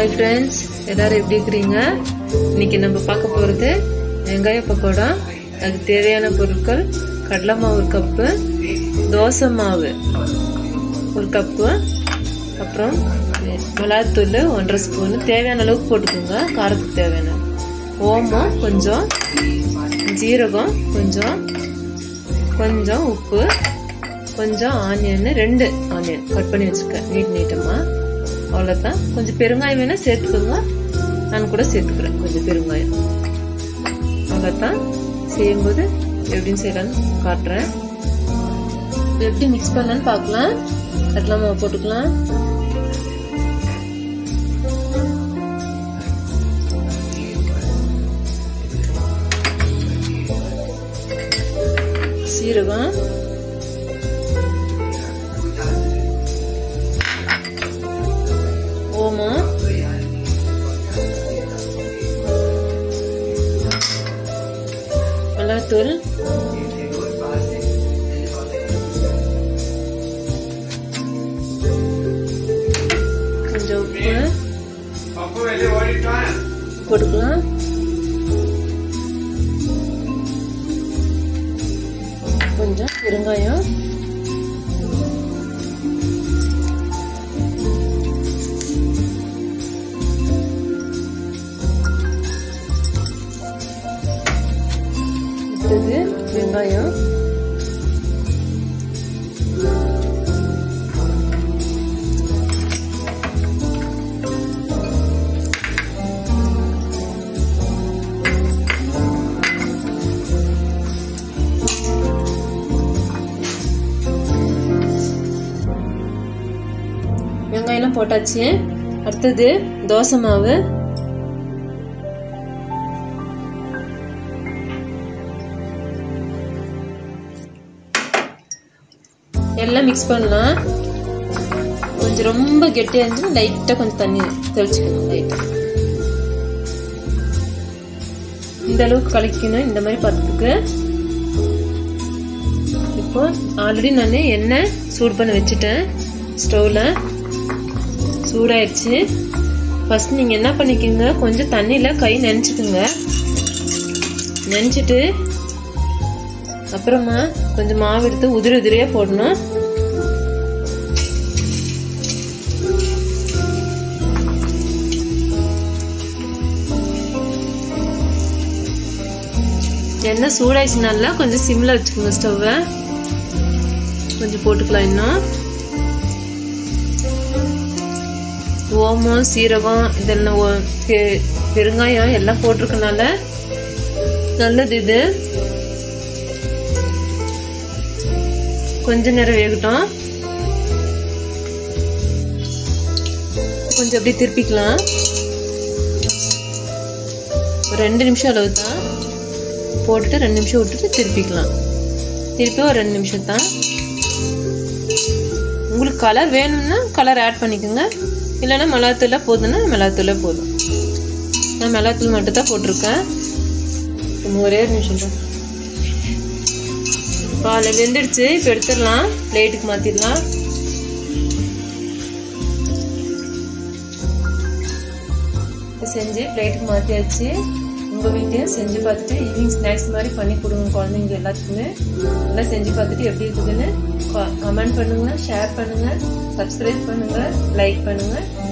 hi friends எல்லாரும் எப்படி இருக்கிறீங்க இன்னைக்கு நம்ம பார்க்க போகிறது வெங்காய பக்கோடா அதுக்கு தேவையான பொருட்கள் கடலை மாவு ஒரு கப்பு தோசை மாவு ஒரு கப்பு அப்புறம் மிளகாத்தூள் ஒன்றரை ஸ்பூனு தேவையான அளவுக்கு போட்டுக்கோங்க காரத்துக்கு தேவையான ஓமம் கொஞ்சம் ஜீரகம் கொஞ்சம் கொஞ்சம் உப்பு கொஞ்சம் ஆனியன் ரெண்டு ஆனியன் கட் பண்ணி வச்சுருக்கேன் நீட் நீட்டமாக அவ்வளோதான் கொஞ்சம் பெருங்காயம் வேணால் சேர்த்துக்கோங்க நான் கூட சேர்த்துக்கிறேன் கொஞ்சம் பெருங்காயம் அவ்வளோதான் செய்யும்போது எப்படின்னு செய்யலான்னு காட்டுறேன் எப்படி மிக்ஸ் பண்ணலான்னு பார்க்கலாம் கடலை மாவு போட்டுக்கலாம் சீரகம் ஓமம் மிளகாத்தூள் கொஞ்சம் உப்பு போட்டுக்கலாம் கொஞ்சம் பெருங்காயம் அடுத்தது வெங்காயம் வெங்காயம்லாம் போட்டாச்சு அடுத்தது தோசை மாவு எல்லாம் மிக்ஸ் பண்ணலாம் கொஞ்சம் ரொம்ப கெட்டியாக இருந்துச்சுன்னா லைட்டாக கொஞ்சம் தண்ணி தெளிச்சுக்கணும் லைட்டாக இந்த அளவுக்கு கலக்கணும் இந்த மாதிரி பார்த்துக்கு இப்போ ஆல்ரெடி நான் எண்ணெய் சூடு பண்ண வச்சுட்டேன் ஸ்டவ்வில் சூடாயிடுச்சு ஃபஸ்ட் நீங்கள் என்ன பண்ணிக்கோங்க கொஞ்சம் தண்ணியில் கை நினச்சிக்கோங்க நினச்சிட்டு அப்புறமா கொஞ்சம் மாவு எடுத்து உதிரி உதிரியாக போடணும் எண்ணெய் சூடாயிடுச்சுனால கொஞ்சம் சிம்மில் வச்சுக்கோங்க ஸ்டவ்வை கொஞ்சம் போட்டுக்கலாம் இன்னும் ஓமம் சீரகம் இதெல்லாம் பெருங்காயம் எல்லாம் போட்டிருக்கனால நல்லது இது கொஞ்ச நேரம் வேகட்டும் கொஞ்சம் அப்படியே திருப்பிக்கலாம் ஒரு ரெண்டு நிமிஷம் அளவு தான் போட்டுட்டு ரெண்டு நிமிஷம் விட்டுட்டு திருப்பிக்கலாம் திருப்பி ஒரு ரெண்டு நிமிஷம் தான் உங்களுக்கு கலர் வேணும்னா கலர் ஆட் பண்ணிக்கோங்க இல்லைன்னா மிளகாத்தூள போதுன்னா மிளகாத்தூள போதும் நான் மிளகாத்தூள் மட்டும் தான் போட்டிருக்கேன் ஒரே ஒரு நிமிஷம் தான் பால் வெந்துடுச்சு இப்போ எடுத்துடலாம் பிளேட்டுக்கு மாற்றிடலாம் செஞ்சு பிளேட்டுக்கு மாற்றியாச்சு உங்கள் வீட்டையும் செஞ்சு பார்த்துட்டு ஈவினிங் ஸ்நாக்ஸ் மாதிரி பண்ணி கொடுங்க குழந்தைங்க எல்லாத்துக்குமே எல்லாம் செஞ்சு பார்த்துட்டு எப்படி இருக்குதுன்னு கமெண்ட் பண்ணுங்கள் ஷேர் பண்ணுங்கள் சப்ஸ்கிரைப் பண்ணுங்கள் லைக் பண்ணுங்கள்